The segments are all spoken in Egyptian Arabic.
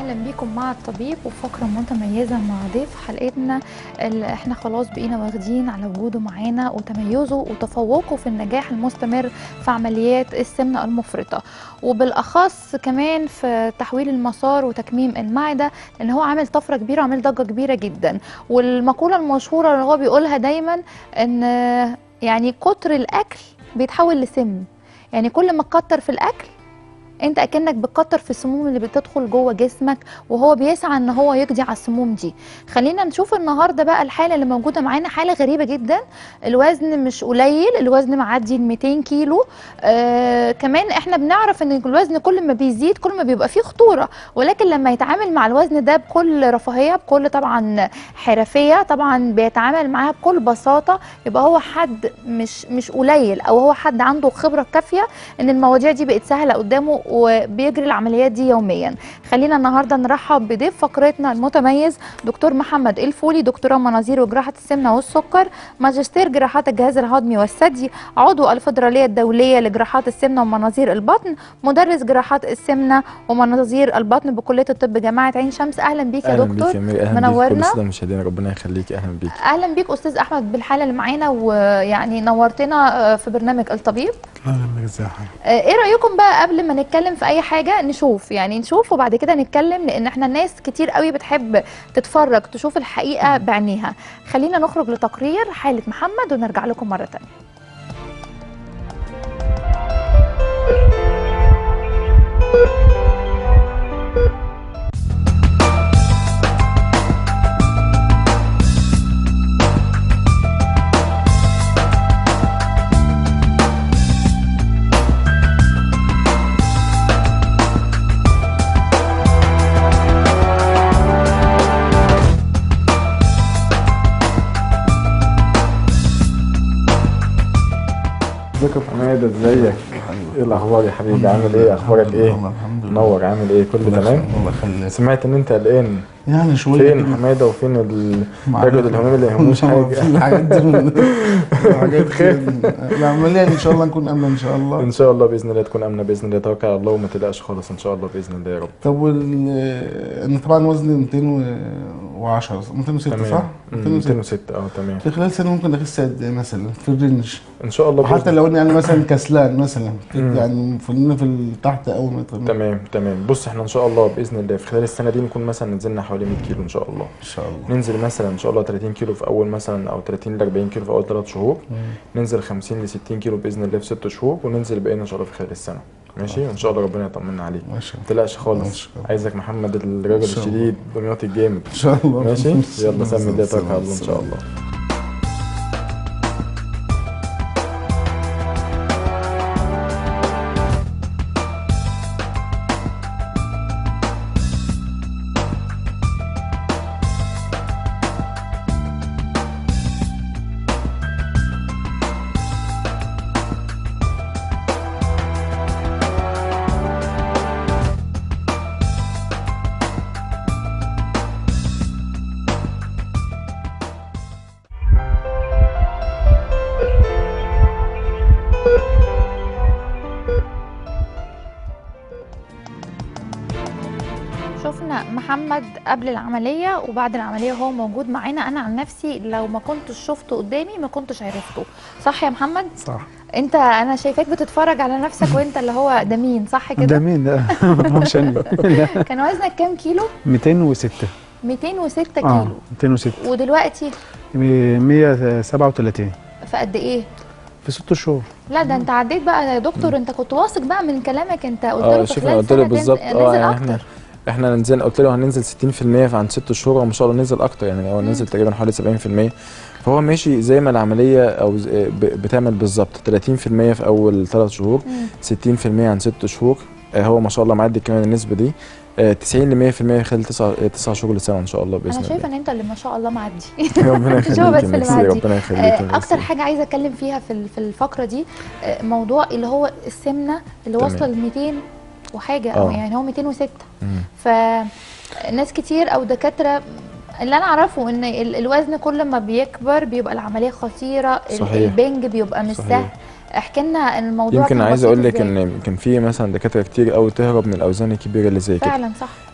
اهلا بيكم مع الطبيب وفقره متميزه مع ضيف حلقتنا اللي احنا خلاص بقينا واخدين على وجوده معانا وتميزه وتفوقه في النجاح المستمر في عمليات السمنه المفرطه وبالاخص كمان في تحويل المسار وتكميم المعده لان هو عامل طفره كبيره وعامل ضجه كبيره جدا والمقوله المشهوره اللي هو بيقولها دايما ان يعني كتر الاكل بيتحول لسم يعني كل ما تكتر في الاكل انت اكنك بتكتر في السموم اللي بتدخل جوه جسمك وهو بيسعى ان هو يقضي على السموم دي خلينا نشوف النهارده بقى الحاله اللي موجوده معانا حاله غريبه جدا الوزن مش قليل الوزن معدي ال 200 كيلو آه كمان احنا بنعرف ان الوزن كل ما بيزيد كل ما بيبقى فيه خطوره ولكن لما يتعامل مع الوزن ده بكل رفاهيه بكل طبعا حرفيه طبعا بيتعامل معاها بكل بساطه يبقى هو حد مش مش قليل او هو حد عنده خبره كافيه ان المواضيع دي بقت سهله قدامه وبيجري العمليات دي يوميا خلينا النهارده نرحب بضيف فقرتنا المتميز دكتور محمد الفولي دكتوراه مناظير وجراحه السمنه والسكر ماجستير جراحات الجهاز الهضمي والثدي عضو الفدراليه الدوليه لجراحات السمنه ومناظير البطن مدرس جراحات السمنه ومناظير البطن بكليه الطب جامعه عين شمس اهلا بيك يا اهلا دكتور بيك يا ميري اهلا منورنا. بيك كل سنه مشاهدينا ربنا يخليكي اهلا بيك اهلا بيك استاذ احمد بالحاله اللي معانا ويعني نورتنا في برنامج الطبيب اهلا بك ازي حضرتك آه، ايه رايكم بقى قبل ما نتكلم في اي حاجه نشوف يعني نشوف وبعد كده نتكلم لان احنا الناس كتير قوي بتحب تتفرج تشوف الحقيقه بعينيها خلينا نخرج لتقرير حاله محمد ونرجع لكم مره تانية ازيك يا حماده ازيك ايه الاخبار يا حبيبي عامل ايه اخبارك ايه الحمد لله منور عامل ايه كله الله تمام يخليك- الله يخليك سمعت ان انت قلقان يعني شويه فين كده. حماده وفين ال- مع- الراجل الهمام اللي يهموش في حاجه الحاجات دي من- الحاجات بتخاف. دي العمليه ان شاء الله نكون امنه ان شاء الله ان شاء الله باذن الله تكون امنه باذن الله توكل على الله وما تقلقش خالص ان شاء الله باذن الله يا رب طب وال انا طبعا وزني 210 206 تمام صح؟ مم، 206 206 اه تمام في خلال سنه ممكن اخس قد ايه مثلا في الرينج ان شاء الله حتى بإذن لو انا يعني مثلا كسلان مثلا مم. يعني في في تحت قوي مثلا تمام تمام بص احنا ان شاء الله باذن الله في خلال السنه دي نكون مثلا نزلنا حوالي 100 كيلو ان شاء الله ان شاء الله ننزل مثلا ان شاء الله 30 كيلو في اول مثلا او 30 ل 40 كيلو في اول 3 شهور مم. ننزل 50 ل 60 كيلو باذن الله في 6 شهور وننزل بقينا ان شاء الله في خلال السنه ماشي وان شاء الله ربنا يطمنا عليك ما شاء ما الله تقلقش ما خالص شاء الله. عايزك محمد الراجل إن شاء الله. الشديد دمياطي الجامد ان شاء الله ماشي يلا سمي الله توكل على الله ان شاء الله الله شفنا محمد قبل العمليه وبعد العمليه هو موجود معانا انا عن نفسي لو ما كنتش شفته قدامي ما كنتش عرفته صح يا محمد صح انت انا شايفاك بتتفرج على نفسك وانت اللي هو ده مين صح ده كده مين ده مش انا لا كان وزنك كام كيلو 206 206 اه كيلو 206 ودلوقتي 137 في قد ايه في ست شهور لا ده انت عديت بقى يا دكتور انت كنت واثق بقى من كلامك انت قلت اه له في شوف خلال انا قلت له سنة بالظبط تنزل- اه نزل يعني احنا اكتر احنا ننزل قلت له هننزل 60% في عند 6 شهور وما شاء الله نزل اكتر يعني هو نزل تقريبا حوالي 70% فهو ماشي زي ما العمليه او ز- ب- بتعمل بالظبط 30% في اول 3 شهور مم. 60% عن 6 شهور آه، هو ما شاء الله معدي كمان النسبه دي آه، 90 ل 100% خلال 9 9 شهور لسنه ان شاء الله باذن انا الله شايفه ان انت اللي ما شاء الله معدي ربنا مش هو يخليك بس يا اللي ميرسي معدي. ربنا يخليك يا آه، ميرسي. اكتر حاجه عايزه اتكلم فيها في ال- في الفقره دي آه، موضوع اللي هو السمنه اللي تمام. واصله ل 200 وحاجه او آه. يعني هو 206 مم. فناس كتير او دكاتره اللي انا اعرفه ان ال- الوزن كل ما بيكبر بيبقى العمليه خطيره ال- صحيح. البنج بيبقى مش صحيح. سهل احكي لنا الموضوع يمكن كان عايز بسيط اقول لك إزاي؟ ان كان في مثلا دكاتره كتير قوي تهرب من الاوزان الكبيره اللي زي كده فعلا صح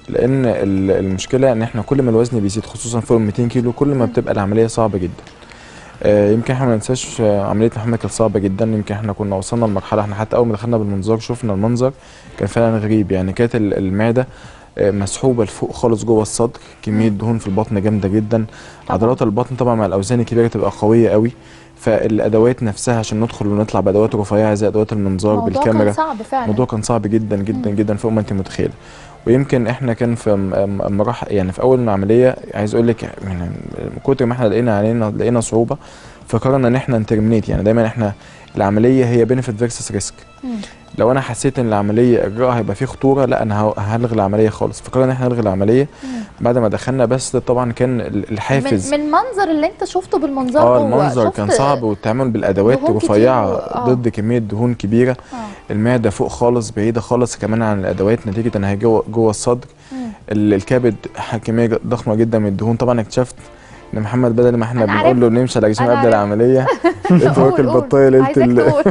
لان ال- المشكله ان احنا كل ما الوزن بيزيد خصوصا فوق ال 200 كيلو كل ما بتبقى العمليه صعبه جدا آه، يمكن احنا ما ننساش آه، عمليه محمد كانت صعبه جدا يمكن احنا كنا وصلنا لمرحله احنا حتى اول ما دخلنا بالمنظار شفنا المنظر كان فعلا غريب يعني كانت ال- المعده آه، مسحوبه لفوق خالص جوه الصدر كميه دهون في البطن جامده جدا عضلات البطن طبعا مع الاوزان الكبيره تبقى قويه قوي فالادوات نفسها عشان ندخل ونطلع بادوات رفيعه زي ادوات المنظار الموضوع بالكاميرا كان صعب فعلا الموضوع كان صعب جدا جدا جدا فوق ما انت متخيله ويمكن احنا كان في م- م- مراحل يعني في اول العمليه عايز اقول لك يعني من كتر ما احنا لقينا علينا لقينا صعوبه فقررنا ان احنا نترمينيت يعني دايما احنا العمليه هي بينفيت فيرسس ريسك مم. لو انا حسيت ان العمليه اجراءها هيبقى فيه خطوره لا انا ه- هلغي العمليه خالص فقررنا ان احنا نلغي العمليه مم. بعد ما دخلنا بس ده طبعا كان ال- الحافز من, من منظر اللي انت شفته بالمنظار اه جوه المنظر كان شفت- صعب والتعامل بالادوات دهون كتير رفيعه و- آه. ضد كميه دهون كبيره اه المعده فوق خالص بعيده خالص كمان عن الادوات نتيجه ان هي جوه جوه الصدر مم. ال- الكبد ح- كميه ضخمه جدا من الدهون طبعا اكتشفت ان محمد بدل ما احنا أنا بنقول له نمشي على رجيم أنا قبل عرفت. العمليه انت قول- واكل قول. بطايه ليله عايزاك ال- تقول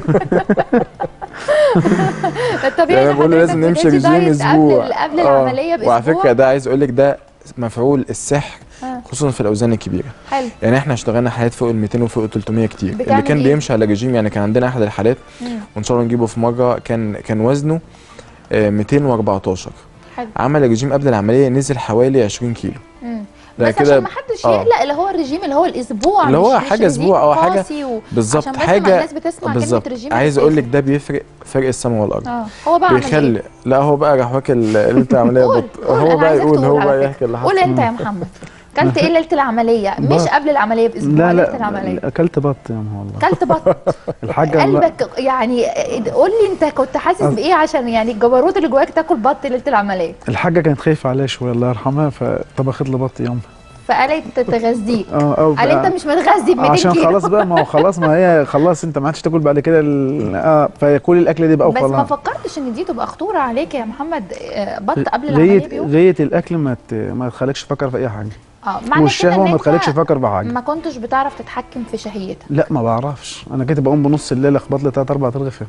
يعني الطبيعي إن بقول له حضرتك لازم نمشي بتمشي رجيم دايت اسبوع قبل قبل آه. العمليه باسبوع وعلى فكره ده عايز اقول لك ده مفعول السحر آه. خصوصا في الاوزان الكبيره حلو يعني احنا اشتغلنا حالات فوق ال 200 وفوق ال 300 كتير اللي بتعمل كان إيه؟ بيمشي على رجيم يعني كان عندنا احد الحالات مم. وان شاء الله نجيبه في مره كان كان وزنه آه، 214 حلو عمل رجيم قبل العمليه نزل حوالي 20 كيلو مم. ده بس كده عشان ما حدش آه. يقلق اللي هو الرجيم اللي هو الاسبوع اللي هو مش- مش حاجة رجيم أسبوع أو حاجة قاسي و... بالظبط عشان بس ما حاجه الناس بتسمع بالظبط كلمه رجيم عايز اقول لك بتتقفل. ده بيفرق فرق السماء والارض اه هو بقى عمل بيخلي ايه؟ لا هو بقى راح واكل ليله العمليه قول بط قول هو أنا بقى عايزاك يقول تقول هو على بقى فكرة. يحكي اللي قول حصل انت يا محمد كلت ايه ليله العمليه مش بط. قبل العمليه باسبوع لا ليله لا العمليه اكلت بط يا ما والله كلت بط الحاجه الله- قلبك يعني قول لي انت كنت حاسس بايه عشان يعني الجبروت اللي جواك تاكل بط ليله العمليه الحاجه كانت خايفه عليا شويه الله يرحمها فطبخت لي بط يوم فقالت تغذيك اه او قال انت مش متغذي ب 200 عشان كيلو خلاص بقى ما هو خلاص ما هي خلاص انت ما عادش تاكل بعد كده ال- اه فكل الاكل دي بقى بس ما وخلاص فكرتش ان دي تبقى خطوره عليك يا محمد آه، بط قبل غايه العمليه بيوم غايه الاكل ما ت- ما تخليكش تفكر في اي حاجه اه معنى كده والشهوه ان ما انت تخليكش تفكر في حاجه ما كنتش بتعرف تتحكم في شهيتك لا ما بعرفش انا كنت بقوم بنص الليل اخبط لي ثلاث اربع ترغيف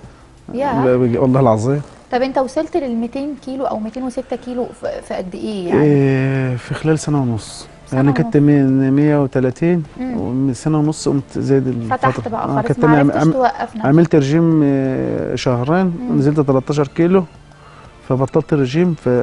يا والله العظيم طب انت وصلت لل 200 كيلو او 206 كيلو في, في قد ايه يعني إيه في خلال سنه ونص سنة يعني كنت من 130 مم. ومن سنه ونص قمت زايد الفتره فتحت بقى خالص كنت ما أنا عرفتش عم- توقف نفسك عملت رجيم آه، شهرين مم. نزلت 13 كيلو فبطلت الرجيم ف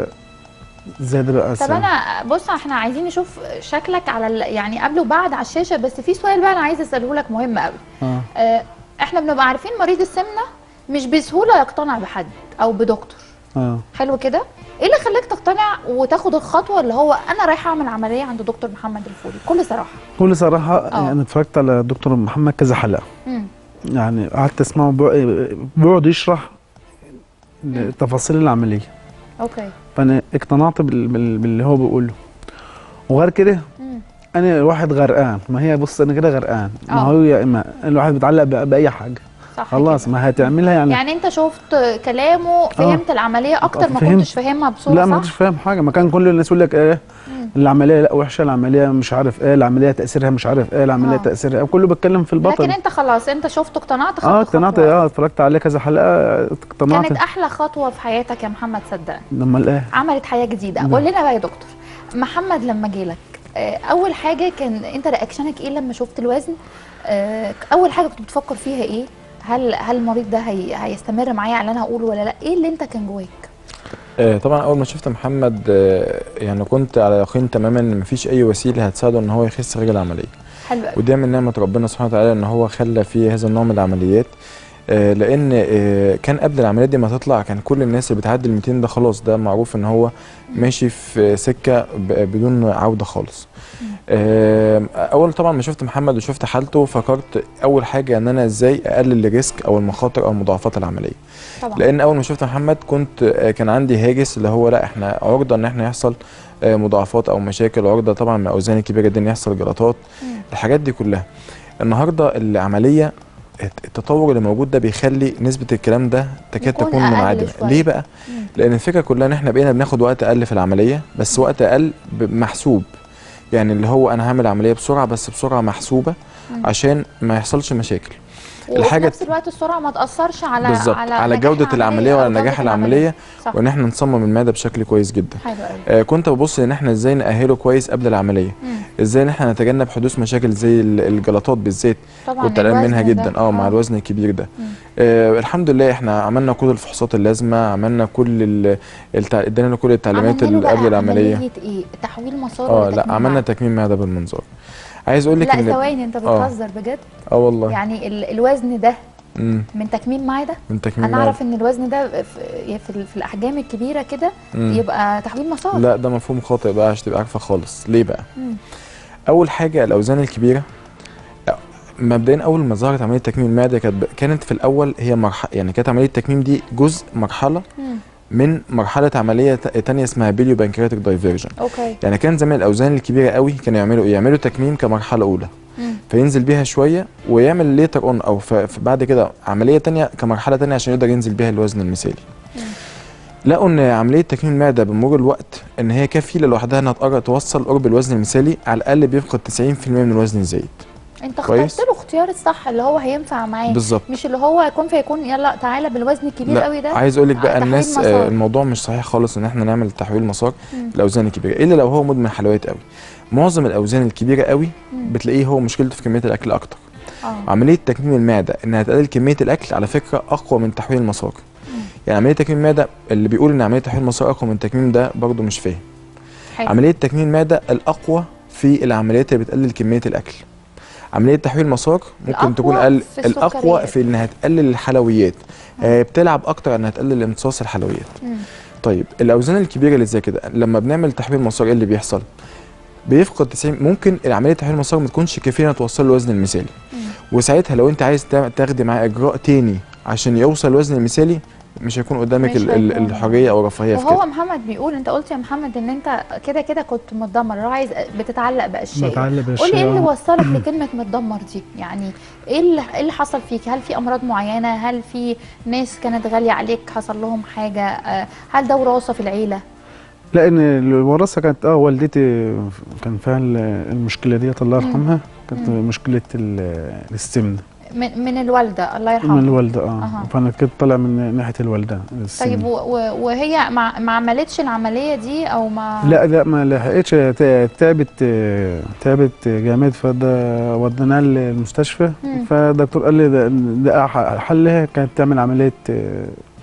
زاد بقى طب السنة. انا بص احنا عايزين نشوف شكلك على ال- يعني قبل وبعد على الشاشه بس في سؤال بقى انا عايزه اساله لك مهم قوي اه اه احنا بنبقى عارفين مريض السمنه مش بسهوله يقتنع بحد او بدكتور اه حلو كده ايه اللي خلاك تقتنع وتاخد الخطوه اللي هو انا رايحه اعمل عمليه عند دكتور محمد الفولي بكل صراحه بكل صراحه آه. انا اتفرجت على دكتور محمد كذا حلقه امم يعني قعدت اسمعه بيقعد- بيقعد يشرح تفاصيل العمليه اوكي فانا اقتنعت بال- بال- باللي هو بيقوله وغير كده امم انا الواحد غرقان ما هي بص انا كده غرقان ما آه. هو يا اما الواحد بيتعلق ب- باي حاجه صح خلاص كده. ما هتعملها يعني, يعني انت شفت كلامه فهمت العمليه اكتر ما فهمت. كنتش فاهمها بصوره لا ما صح كنتش فاهم حاجه ما كان كل الناس يقول لك ايه مم. العمليه لا وحشه العمليه مش عارف ايه العمليه تاثيرها مش عارف ايه العمليه آه. تاثيرها كله بيتكلم في البطن لكن انت خلاص انت شفت اقتنعت خدت اه اقتنعت خطوة. اه اتفرجت عليه كذا حلقه اقتنعت كانت احلى خطوه في حياتك يا محمد صدقني لما الاقي عملت حياه جديده قول لنا بقى يا دكتور محمد لما جالك آه، اول حاجه كان انت رياكشنك ايه لما شفت الوزن آه، اول حاجه كنت بتفكر فيها ايه هل هل المريض ده هي هيستمر معايا على اللي انا هقوله ولا لا ايه اللي انت كان جواك آه، طبعا اول ما شفت محمد آه، يعني كنت على يقين تماما ان مفيش اي وسيله هتساعده ان هو يخس غير العمليه حلو قوي ودي من نعمه ربنا سبحانه وتعالى ان هو خلى في هذا النوع من العمليات آه، لان آه، كان قبل العمليات دي ما تطلع كان كل الناس اللي بتعدي ال 200 ده خلاص ده معروف ان هو ماشي في سكه ب- بدون عوده خالص آه، اول طبعا ما شفت محمد وشفت حالته فكرت اول حاجه ان انا ازاي اقلل الريسك او المخاطر او مضاعفات العمليه طبعا لان اول ما شفت محمد كنت آه، كان عندي هاجس اللي هو لا احنا عرضه ان احنا يحصل آه، مضاعفات او مشاكل عرضه طبعا من الاوزان الكبيره دي ان يحصل جلطات مم. الحاجات دي كلها النهارده العمليه الت- التطور اللي موجود ده بيخلي نسبه الكلام ده تكاد يكون تكون أقل منعدمه شوية. ليه بقى مم. لان الفكره كلها ان احنا بقينا بناخد وقت اقل في العمليه بس وقت اقل ب- محسوب يعني اللي هو انا هعمل عمليه بسرعه بس بسرعه محسوبه مم. عشان ما يحصلش مشاكل وفي الحاجة نفس الوقت السرعه ما تاثرش على بالظبط على, على نجاح جوده العمليه أو ولا جودة نجاح العمليه صح وان احنا نصمم المعده بشكل كويس جدا حلو قوي آه كنت ببص ان احنا ازاي نأهله كويس قبل العمليه مم. ازاي ان احنا نتجنب حدوث مشاكل زي ال- الجلطات بالذات طبعا كنت قلقان منها الوزن ده. جدا اه مع الوزن الكبير ده مم. آه الحمد لله احنا عملنا كل الفحوصات اللازمه عملنا كل ال- التع... ادينا له كل التعليمات عملنا له اللي بقى قبل العمليه عمليه ايه تحويل مسار اه ولا لا تكميم عملنا معدة؟ تكميم معده بالمنظار عايز اقول لك لا ان ثواني انت آه. بتهزر بجد اه والله يعني ال- الوزن ده مم. من تكميم معده من تكميم انا معدة. اعرف ان الوزن ده في, في, في الاحجام الكبيره كده مم. يبقى تحويل مسار لا ده مفهوم خاطئ بقى عشان تبقى عارفه خالص ليه بقى مم. اول حاجه الاوزان الكبيره مبدئيا اول ما ظهرت عمليه تكميم المعده كانت كانت في الاول هي مرحله يعني كانت عمليه التكميم دي جزء مرحله مم. من مرحله عمليه ت- تانية اسمها بيليو بانكرياتيك دايفيرجن اوكي يعني كان زمان الاوزان الكبيره قوي كانوا يعملوا ايه يعملوا تكميم كمرحله اولى مم. فينزل بيها شويه ويعمل ليتر اون او ف- ف- بعد كده عمليه تانية كمرحله تانية عشان يقدر ينزل بيها الوزن المثالي مم. لقوا ان عمليه تكميم المعده بمرور الوقت ان هي كفيله لوحدها انها تقرب توصل قرب الوزن المثالي على الاقل بيفقد 90% من الوزن الزايد انت كويس. اخترت له اختيار الصح اللي هو هينفع معاه بالظبط مش اللي هو يكون فيكون يلا تعالى بالوزن الكبير لا، قوي ده عايز اقول لك آه، بقى تحويل الناس مسار. آه، الموضوع مش صحيح خالص ان احنا نعمل تحويل مسار مم. الاوزان الكبيره الا لو هو مدمن حلويات قوي معظم الاوزان الكبيره قوي مم. بتلاقيه هو مشكلته في كميه الاكل اكتر اه عمليه تكميم المعده انها تقلل كميه الاكل على فكره اقوى من تحويل المسار مم. يعني عمليه تكميم المعده اللي بيقول ان عمليه تحويل المسار اقوى من التكميم ده برضه مش فاهم حلو عمليه تكميم المعده الاقوى في العمليات اللي بتقلل كميه الاكل عمليه تحويل مسار ممكن الأقوى تكون اقل في الاقوى السكريات. في انها تقلل الحلويات آه بتلعب اكتر انها تقلل امتصاص الحلويات مم. طيب الاوزان الكبيره اللي زي كده لما بنعمل تحويل مسار ايه اللي بيحصل بيفقد 90 ممكن عمليه تحويل المسار ما تكونش كافيه انها توصل الوزن المثالي مم. وساعتها لو انت عايز تا- تاخدي معاه اجراء تاني عشان يوصل الوزن المثالي مش هيكون قدامك مش ال- ال- هيكون. الحريه او الرفاهيه في وهو كده محمد بيقول انت قلت يا محمد ان انت كده كده كنت متدمر عايز بتتعلق باشياء متعلق قول لي ايه اللي بالشيء وصلك لكلمه متدمر دي يعني ايه اللي ايه اللي حصل فيك هل في امراض معينه هل في ناس كانت غاليه عليك حصل لهم حاجه آه، هل ده وراثه في العيله لان الوراثه كانت اه والدتي كان فيها ال- المشكله ديت الله مم. يرحمها كانت مم. مشكله ال- السمنه من, من الوالده الله يرحمها من الوالده اه أها. فانا كنت طالع من ناحيه الوالده السمنة. طيب و- و- وهي ما, ما عملتش العمليه دي او ما لا لا ما لحقتش ت- تعبت آه، تعبت جامد فده وديناها المستشفى مم. فالدكتور قال لي ده, ده أح- حلها كانت تعمل عمليه آه،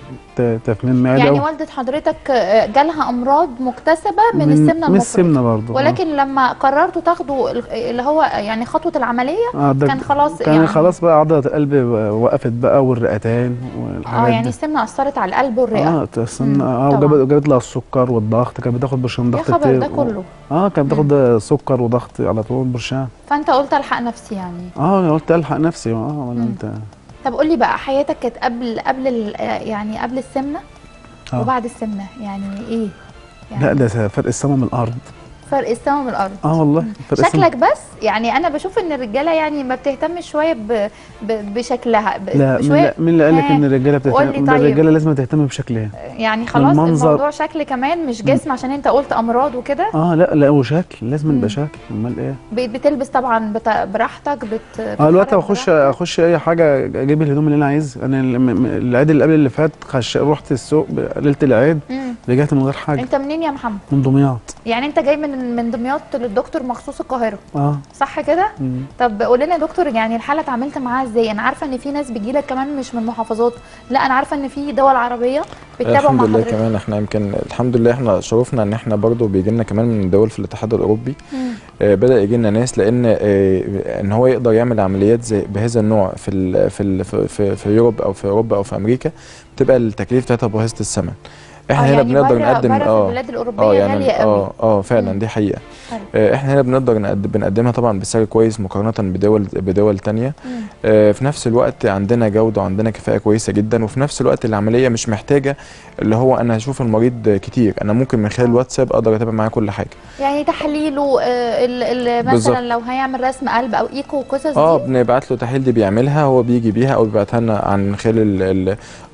ت- تكميم معده يعني والده حضرتك آه، جالها امراض مكتسبه من, السمنه من المفرطه السمنه برضه آه. ولكن لما قررتوا تاخدوا ال- اللي هو يعني خطوه العمليه آه ده كان خلاص كان يعني خلاص بقى عضله القلب وقفت بقى والرئتين اه والحاجات يعني دي. السمنه اثرت على القلب والرئه اه تسن مم، اه طبعاً. وجابت جابت لها السكر والضغط كانت بتاخد برشام يا ضغط خبر كتير ده كله اه كانت مم. بتاخد سكر وضغط على طول برشام فانت قلت الحق نفسي يعني اه انا قلت الحق نفسي اه ولا مم. انت طب قول لي بقى حياتك كانت قبل قبل ال- آه، يعني قبل السمنه آه. وبعد السمنه يعني ايه يعني لا ده فرق السما من الارض فرق السما من الارض اه والله فرق السما شكلك بس يعني انا بشوف ان الرجاله يعني ما بتهتمش شويه ب... ب... بشكلها ب... لا مين شويه لا مين اللي قال لك ها، ان الرجاله قول لي بتهتم ده طيب. الرجاله لازم تهتم بشكلها يعني خلاص المنظر- الموضوع شكل كمان مش جسم عشان انت قلت امراض وكده اه لا لا وشكل لازم مم. يبقى شكل امال ايه ب- بتلبس طبعا بت... براحتك بت... اه دلوقتي بتتحرك اخش براحتك. اخش اي حاجه اجيب الهدوم اللي انا عايزها انا ال- م- م- العيد اللي قبل اللي فات خش رحت السوق ب- ليله العيد مم. رجعت من غير حاجه انت منين يا محمد من دمياط يعني انت جاي من من دمياط للدكتور مخصوص القاهره اه صح كده مم. طب قول لنا يا دكتور يعني الحاله اتعاملت معاها ازاي انا عارفه ان في ناس بتجيلك كمان مش من محافظات لا انا عارفه ان في دول عربيه بتتابعوا الحمد مع لله حضرتك كمان احنا يمكن الحمد لله احنا شرفنا ان احنا برضو بيجي لنا كمان من دول في الاتحاد الاوروبي مم. آه، بدا يجي لنا ناس لان آه، ان هو يقدر يعمل عمليات زي بهذا النوع في ال في ال في, في, في يوروب او في اوروبا او في امريكا بتبقى التكليف بتاعتها بواسطه الثمن احنا اه هنا يعني بنقدر بره نقدم بره في اه البلاد الاوروبيه اه غاليه يعني قوي اه اه فعلا مم. دي حقيقه حلو. آه، احنا هنا بنقدر نقد- بنقدمها طبعا بسعر كويس مقارنه بدول بدول تانية مم. آه، في نفس الوقت عندنا جوده وعندنا كفاءه كويسه جدا وفي نفس الوقت العمليه مش محتاجه اللي هو انا هشوف المريض كتير انا ممكن من خلال آه. الواتساب اقدر اتابع معاه كل حاجه يعني تحليله آه، ال- ال- مثلا بالظبط. لو هيعمل رسم قلب او ايكو وقصص اه دي بنبعت له تحليل دي بيعملها هو بيجي بيها او بيبعتها لنا عن خلال ال- ال-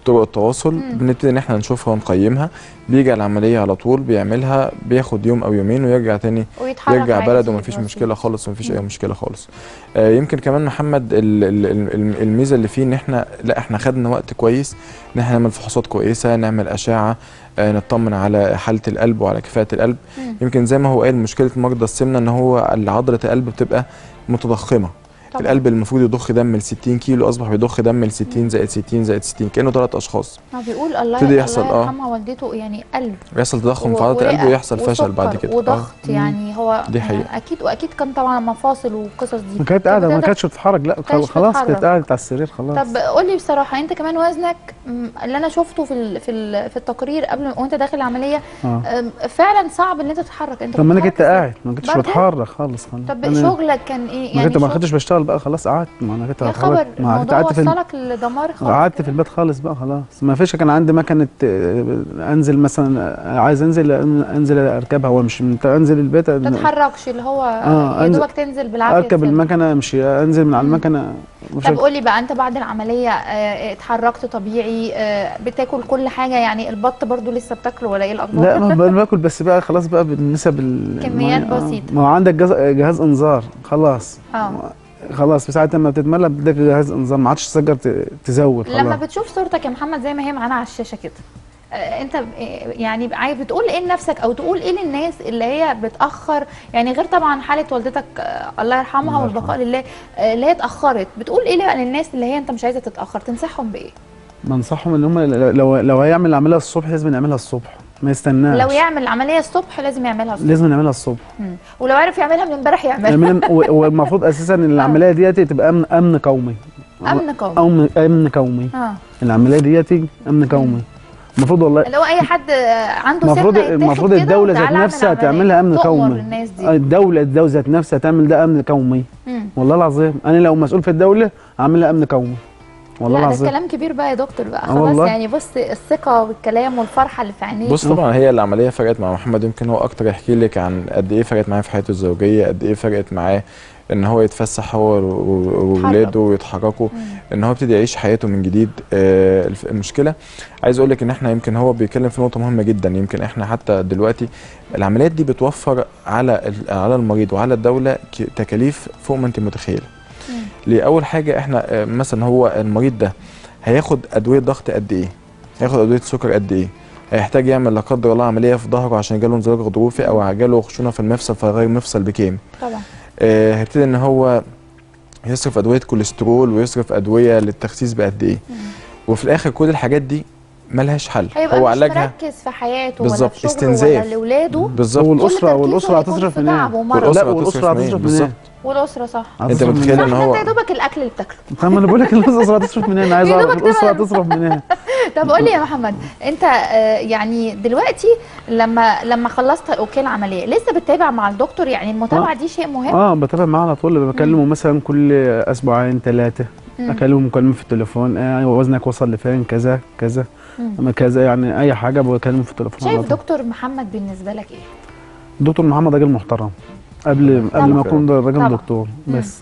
طرق التواصل مم. بنبتدي ان احنا نشوفها ونقيمها بيجي على العمليه على طول بيعملها بياخد يوم او يومين ويرجع تاني ويتحرك يرجع عادي بلده ومفيش بسيط. مشكله خالص ومفيش مم. اي مشكله خالص آه يمكن كمان محمد ال- ال- ال- ال- الميزه اللي فيه ان احنا لا احنا خدنا وقت كويس ان احنا نعمل فحوصات كويسه نعمل اشعه آه نطمن على حاله القلب وعلى كفاءه القلب مم. يمكن زي ما هو قال مشكله مرضى السمنه ان هو عضله القلب بتبقى متضخمه طبعاً. القلب المفروض يضخ دم ل 60 كيلو اصبح بيضخ دم ل 60 زائد 60 زائد 60 كانه ثلاث اشخاص ما بيقول الله ابتدي يحصل، الله آه. يرحمها والدته يعني قلب بيحصل تضخم و- في عضله القلب ورئة ويحصل فشل بعد وسكر كده آه. وضغط يعني هو دي يعني حقيقة. اكيد واكيد كان طبعا مفاصل والقصص دي ما كانت قاعده ما بتقدر- كانتش بتتحرك لا كانتش خلاص بتتحرك. كانت قاعده على السرير خلاص طب قول لي بصراحه انت كمان وزنك م، اللي انا شفته في ال- في ال- في التقرير قبل ما- وانت داخل العمليه اه أم، فعلا صعب ان انت تتحرك انت طب ما انا بتتحرك كنت إزاي؟ قاعد ما كنتش برضه؟ بتحرك خالص خالص طب أنا شغلك كان ايه ما كنت ما شغل- كنتش بشتغل بقى خلاص قعدت ما انا كنت يا هتحرك. خبر ما كنت الموضوع قعدت في الم- وصلك لدمار خالص قعدت في كده؟ البيت خالص بقى خلاص ما فيش كان عندي مكنه آه، انزل مثلا آه، عايز انزل انزل اركبها وامشي من انزل البيت ما تتحركش اللي هو آه، يا أنزل- دوبك تنزل بالعافيه اركب تسيبها. المكنه امشي انزل من على مم. المكنه مش طب قولي بقى انت بعد العمليه آه، اتحركت طبيعي آه، بتاكل كل حاجه يعني البط برضو لسه بتاكله ولا ايه الاخبار لا ما ب- باكل بس بقى خلاص بقى بالنسب ال- كميات المية. آه. بسيطة. ما هو عندك جهاز, جهاز انذار خلاص اه خلاص في ساعه ما بتتملى بدك جهاز انذار ما عادش تسجل ت- تزود خلاص لما بتشوف صورتك يا محمد زي ما هي معانا على الشاشه كده آه، انت ب- يعني عايز بتقول ايه لنفسك او تقول ايه للناس اللي هي بتاخر يعني غير طبعا حاله والدتك آه، الله يرحمها الله والبقاء لله آه، اللي هي اتاخرت بتقول ايه بقى للناس اللي هي انت مش عايزه تتاخر تنصحهم بايه بنصحهم ان هم لو لو هيعمل العمليه الصبح لازم يعملها الصبح ما يستناش لو يعمل العمليه الصبح لازم يعملها الصبح لازم نعملها الصبح مم. ولو عرف يعملها من امبارح يعملها يعملها- و- والمفروض اساسا ان العمليه ديت تبقى امن امن قومي امن قومي امن امن قومي اه العمليه ديت امن قومي المفروض والله اللي هو اي حد آه، عنده المفروض سمنه يتاخد المفروض كده الدوله ذات وتعالى اعمل نفسها عملية. تعملها امن تؤمر قومي الناس دي الدوله الدوله ذات نفسها تعمل ده امن قومي مم. والله العظيم انا لو مسؤول في الدوله اعملها امن قومي والله لا ده العظيم كلام كبير بقى يا دكتور بقى آه خلاص والله. يعني بص الثقه والكلام والفرحه اللي في عينيه بص طبعا هي العمليه فرقت مع محمد يمكن هو اكتر يحكي لك عن قد ايه فرقت معاه في حياته الزوجيه قد ايه فرقت معاه ان هو يتفسح هو و- و- وولاده ويتحركوا مم. ان هو يبتدي يعيش حياته من جديد آه، الف- المشكله عايز اقول لك ان احنا يمكن هو بيتكلم في نقطه مهمه جدا يمكن احنا حتى دلوقتي العمليات دي بتوفر على ال- على المريض وعلى الدوله ك- تكاليف فوق ما انت متخيله مم. ليه اول حاجه احنا آه، مثلا هو المريض ده هياخد ادويه ضغط قد ايه هياخد ادويه سكر قد ايه هيحتاج يعمل لا قدر الله عمليه في ظهره عشان جاله انزلاق غضروفي او جاله خشونه في المفصل فيغير مفصل بكام طبعا آه، هيبتدي ان هو يصرف ادويه كوليسترول ويصرف ادويه للتخسيس بقد ايه مم. وفي الاخر كل الحاجات دي ملهاش حل هيبقى هو مش علاجها مركز في حياته ولا بالظبط، في شغله استنزاف. ولا لاولاده بالظبط والاسره تركيزه والاسره هيكون هتصرف في منين تعب ومرض. والأسرة لا والاسره هتصرف منين؟ هتصرف بالظبط. منين والاسره صح انت هتصرف متخيل صح ان انت هو يا دوبك الاكل اللي بتاكله طب ما انا بقول لك الاسره هتصرف منين عايز يا اعرف دوبك الاسره تمام. هتصرف منين طب قول لي يا محمد انت آه، يعني دلوقتي لما لما خلصت اوكي العمليه لسه بتتابع مع الدكتور يعني المتابعه دي شيء مهم اه بتابع معاه على طول بكلمه مثلا كل اسبوعين ثلاثه مم. اكلمه مكالمه في التليفون آه وزنك وصل لفين كذا كذا مم. اما كذا يعني اي حاجه بكلمه في التليفون على شايف طول. دكتور محمد بالنسبه لك ايه دكتور محمد راجل محترم قبل طبعا. قبل ما يكون ده راجل طبعا. دكتور مم. بس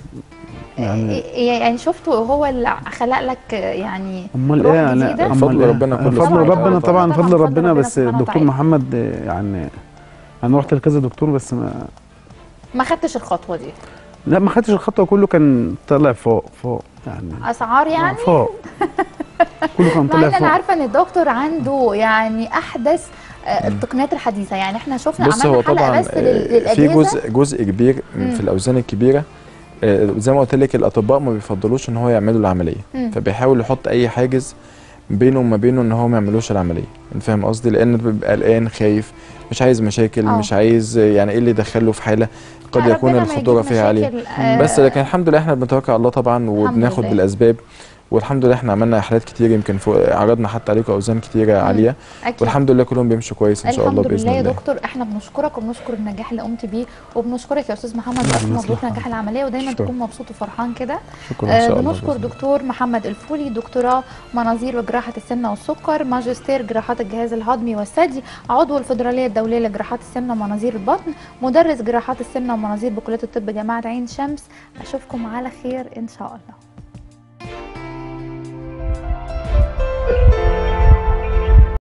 يعني إيه- يعني شفته هو اللي خلق لك آه، يعني امال روح ايه جديدة؟ يعني أمال فضل إيه؟ ربنا كله فضل سبحانه ربنا وتعالى. طبعا طبعاً فضل فضل ربنا ربنا بس سبحانه الدكتور وتعالى. محمد آه، يعني انا رحت لكذا دكتور بس ما ما خدتش الخطوه دي لا ما خدتش الخطوه كله كان طلع فوق فوق يعني اسعار يعني فوق كله كان مع طلع ان انا فوق عارفه ان الدكتور عنده يعني احدث آه، التقنيات الحديثه يعني احنا شفنا بص هو عملنا حلقه طبعا بس آه، لل- في للاجهزه جزء جزء كبير مم. في الاوزان الكبيره آه، زي ما قلت لك الاطباء ما بيفضلوش ان هو يعملوا العمليه مم. فبيحاول يحط اي حاجز بينه وما بينه ان هو ما يعملوش العمليه انت فاهم قصدي لان بيبقى قلقان خايف مش عايز مشاكل آه. مش عايز آه، يعني ايه اللي يدخله في حاله قد لا، يكون ربنا ما الخطوره يجيب فيها عاليه مشاكل، آه، بس لكن الحمد لله احنا بنتوكل على الله طبعا وبناخد لله. بالاسباب والحمد لله احنا عملنا حالات كتير يمكن فوق عرضنا حتى عليكم اوزان كتيره عاليه اكيد والحمد لله كلهم بيمشوا كويس ان شاء الله الحمد باذن لله يا الله دكتور احنا بنشكرك وبنشكر النجاح اللي قمت بيه وبنشكرك يا استاذ محمد الله الف مبروك يصلحك. نجاح العمليه ودايما شكرا. تكون مبسوط وفرحان كده شكرا ان آه شاء الله بنشكر بإذن الله. دكتور محمد الفولي دكتوراه مناظير وجراحه السمنه والسكر ماجستير جراحات الجهاز الهضمي والثدي عضو الفدراليه الدوليه لجراحات السمنه ومناظير البطن مدرس جراحات السمنه ومناظير بكليه الطب جامعه عين شمس اشوفكم على خير ان شاء الله